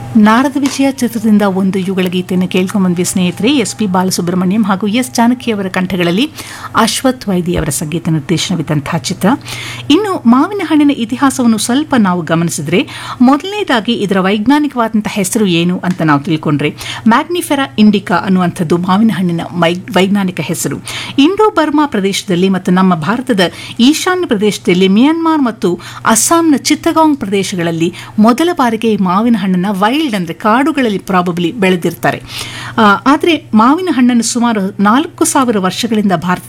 ನಾರದ ವಿಜಯ ಚಿತ್ರದಿಂದ ಒಂದು ಯುಗಳ ಗೀತೆಯನ್ನು ಕೇಳ್ಕೊಂಡ್ಬಂದ್ವಿ ಸ್ನೇಹಿತರೆ ಎಸ್ ಪಿ ಬಾಲಸುಬ್ರಹ್ಮಣ್ಯಂ ಹಾಗೂ ಎಸ್ ಜಾನಕಿ ಅವರ ಕಂಠಗಳಲ್ಲಿ ಅಶ್ವಥ್ ವೈದಿ ಅವರ ಸಂಗೀತ ನಿರ್ದೇಶನವಿದ್ದಂತಹ ಚಿತ್ರ ಇನ್ನು ಮಾವಿನ ಹಣ್ಣಿನ ಇತಿಹಾಸವನ್ನು ಸ್ವಲ್ಪ ನಾವು ಗಮನಿಸಿದ್ರೆ ಮೊದಲನೇದಾಗಿ ಇದರ ವೈಜ್ಞಾನಿಕವಾದಂತಹ ಹೆಸರು ಏನು ಅಂತ ನಾವು ತಿಳ್ಕೊಂಡ್ರೆ ಮ್ಯಾಗ್ನಿಫೆರಾ ಇಂಡಿಕಾ ಅನ್ನುವಂಥದ್ದು ಮಾವಿನ ಹಣ್ಣಿನ ಮೈ ವೈಜ್ಞಾನಿಕ ಹೆಸರು ಇಂಡೋ ಬರ್ಮಾ ಪ್ರದೇಶದಲ್ಲಿ ಮತ್ತು ನಮ್ಮ ಭಾರತದ ಈಶಾನ್ಯ ಪ್ರದೇಶದಲ್ಲಿ ಮಿಯಾನ್ಮಾರ್ ಮತ್ತು ಅಸ್ಸಾಂನ ಚಿತ್ತಗಾಂಗ್ ಪ್ರದೇಶಗಳಲ್ಲಿ ಮೊದಲ ಬಾರಿಗೆ ಈ ಮಾವಿನ ಹಣ್ಣನ್ನು ವೈಲ್ಡ್ ಅಂದರೆ ಕಾಡುಗಳಲ್ಲಿ ಪ್ರಾಬಬ್ಲಿ ಬೆಳೆದಿರ್ತಾರೆ ಆದರೆ ಮಾವಿನ ಹಣ್ಣನ್ನು ಸುಮಾರು ನಾಲ್ಕು ಸಾವಿರ ವರ್ಷಗಳಿಂದ ಭಾರತ